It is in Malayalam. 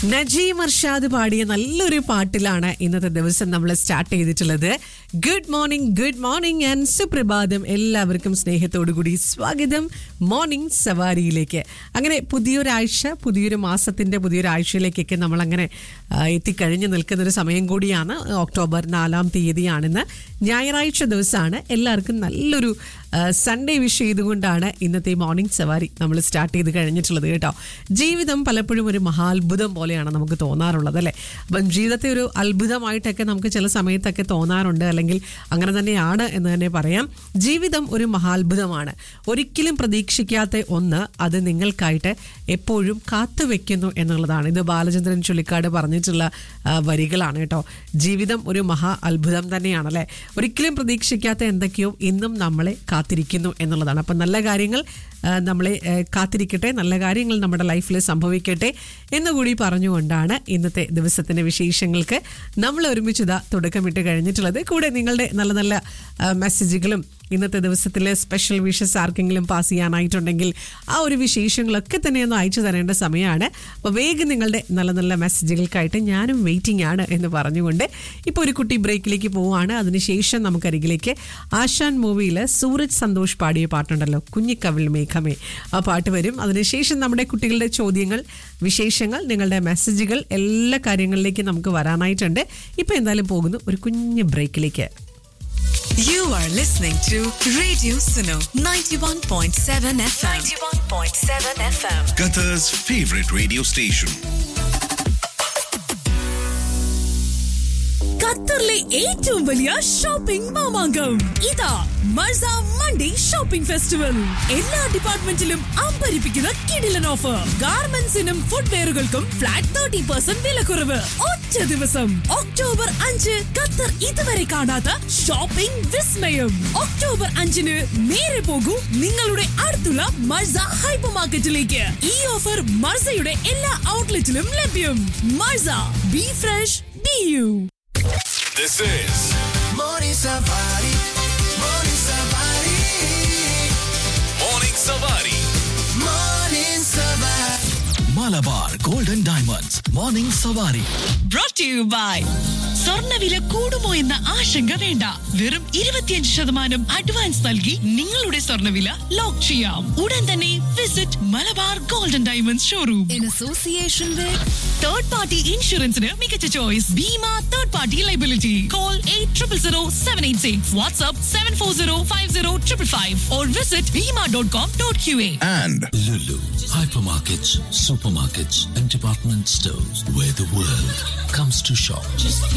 നജീം അർഷാദ് പാടിയ നല്ലൊരു പാട്ടിലാണ് ഇന്നത്തെ ദിവസം നമ്മൾ സ്റ്റാർട്ട് ചെയ്തിട്ടുള്ളത് good morning good morning and സുപ്രഭാതം എല്ലാവർക്കും സ്നേഹത്തോടു കൂടി സ്വാഗതം മോർണിംഗ് സവാരിയിലേക്ക് അങ്ങനെ പുതിയൊരാഴ്ച പുതിയൊരു മാസത്തിന്റെ പുതിയൊരാഴ്ചയിലേക്കൊക്കെ നമ്മൾ അങ്ങനെ എത്തിക്കഴിഞ്ഞ് നിൽക്കുന്ന ഒരു സമയം കൂടിയാണ് ഒക്ടോബർ നാലാം തീയതിയാണെന്ന് ഞായറാഴ്ച ദിവസമാണ് എല്ലാവർക്കും നല്ലൊരു സൺഡേ വിഷ് ചെയ്തുകൊണ്ടാണ് ഇന്നത്തെ മോർണിംഗ് സവാരി നമ്മൾ സ്റ്റാർട്ട് ചെയ്ത് കഴിഞ്ഞിട്ടുള്ളത് കേട്ടോ ജീവിതം പലപ്പോഴും ഒരു മഹാത്ഭുതം പോലെയാണ് നമുക്ക് തോന്നാറുള്ളത് അല്ലേ അപ്പം ജീവിതത്തെ ഒരു അത്ഭുതമായിട്ടൊക്കെ നമുക്ക് ചില സമയത്തൊക്കെ തോന്നാറുണ്ട് അല്ലെങ്കിൽ അങ്ങനെ തന്നെയാണ് എന്ന് തന്നെ പറയാം ജീവിതം ഒരു മഹാത്ഭുതമാണ് ഒരിക്കലും പ്രതീക്ഷിക്കാത്ത ഒന്ന് അത് നിങ്ങൾക്കായിട്ട് എപ്പോഴും കാത്തുവെക്കുന്നു എന്നുള്ളതാണ് ഇത് ബാലചന്ദ്രൻ ചുള്ളിക്കാട് പറഞ്ഞിട്ടുള്ള ആ, വരികളാണ് കേട്ടോ ജീവിതം ഒരു മഹാ അത്ഭുതം തന്നെയാണല്ലേ ഒരിക്കലും പ്രതീക്ഷിക്കാത്ത എന്തൊക്കെയോ ഇന്നും നമ്മളെ കാത്തിരിക്കുന്നു എന്നുള്ളതാണ് അപ്പം നല്ല കാര്യങ്ങൾ ആ, നമ്മളെ ആ, കാത്തിരിക്കട്ടെ നല്ല കാര്യങ്ങൾ നമ്മുടെ ലൈഫിൽ സംഭവിക്കട്ടെ എന്നുകൂടി പറഞ്ഞുകൊണ്ടാണ് ഇന്നത്തെ ദിവസത്തിന്റെ വിശേഷങ്ങൾക്ക് നമ്മൾ ഒരുമിച്ചിതാ തുടക്കമിട്ട് കഴിഞ്ഞിട്ടുള്ളത് കൂടെ നിങ്ങളുടെ നല്ല നല്ല ആ, മെസ്സേജുകളും ഇന്നത്തെ ദിവസത്തിലെ സ്പെഷ്യൽ വിഷസ് ആർക്കെങ്കിലും പാസ് ചെയ്യാനായിട്ടുണ്ടെങ്കിൽ ആ ഒരു വിശേഷങ്ങളൊക്കെ തന്നെ ഒന്ന് അയച്ചു തരേണ്ട സമയമാണ് അപ്പോൾ വേഗം നിങ്ങളുടെ നല്ല നല്ല മെസ്സേജുകൾക്കായിട്ട് ഞാനും വെയിറ്റിംഗ് ആണ് എന്ന് പറഞ്ഞുകൊണ്ട് ഇപ്പോൾ ഒരു കുട്ടി ബ്രേക്കിലേക്ക് പോവുകയാണ് അതിനുശേഷം നമുക്കരികിലേക്ക് ആശാൻ മൂവിയിൽ സൂരജ് സന്തോഷ് പാടിയ പാട്ടുണ്ടല്ലോ കുഞ്ഞിക്കവിൾ മേഘമേ ആ പാട്ട് വരും അതിനുശേഷം നമ്മുടെ കുട്ടികളുടെ ചോദ്യങ്ങൾ വിശേഷങ്ങൾ നിങ്ങളുടെ മെസ്സേജുകൾ എല്ലാ കാര്യങ്ങളിലേക്കും നമുക്ക് വരാനായിട്ടുണ്ട് ഇപ്പോൾ എന്തായാലും പോകുന്നു ഒരു കുഞ്ഞ് ബ്രേക്കിലേക്ക് You are listening to Radio Suno 91.7 FM. 91.7 FM. Qatar's favorite radio station. ഖത്തറിലെ ഏറ്റവും വലിയ ഷോപ്പിംഗ് മാമാങ്കം ഇതാ മർസ മൺഡേ ഷോപ്പിംഗ് ഫെസ്റ്റിവൽ എല്ലാ ഡിപ്പാർട്ട്മെന്റിലും അമ്പരിപ്പിക്കുന്ന കിടിലൻ ഓഫർ ഗാർമെന്റ്സിനും ഫുട്വെയറുകൾക്കും ഫ്ലാറ്റ് തേർട്ടി പെർസെന്റ് വിലക്കുറവ് ഒറ്റ ദിവസം ഒക്ടോബർ അഞ്ച് ഖത്തർ ഇതുവരെ കാണാത്ത ഷോപ്പിംഗ് വിസ്മയം ഒക്ടോബർ അഞ്ചിന് നേരെ പോകൂ നിങ്ങളുടെ അടുത്തുള്ള മർസ ഹൈപ്പർ മാർക്കറ്റിലേക്ക് ഈ ഓഫർ മർസയുടെ എല്ലാ ഔട്ട്ലെറ്റിലും ലഭ്യം മർസ be fresh be you This is Morning Safari, Morning Safari, Morning Savari. Morning Safari. Malabar gold and diamonds morning Savari brought to you by സ്വർണ്ണവില കൂടുമോ എന്ന ആശങ്ക വേണ്ട വെറും ഇരുപത്തിയഞ്ച് ശതമാനം അഡ്വാൻസ് നൽകി നിങ്ങളുടെ സ്വർണ്ണവില ലോക്ക് ചെയ്യാം ഉടൻ തന്നെ visit Malabar gold and diamonds showroom In association with third party ഇൻഷുറൻസിന് മികച്ച choice Bhima third party liability call eight triple zero seven eight six WhatsApp seven four zero five zero triple five or visit Bhima dot com dot Q A And Lulu hypermarkets, supermarkets, and department stores where the world comes to shop.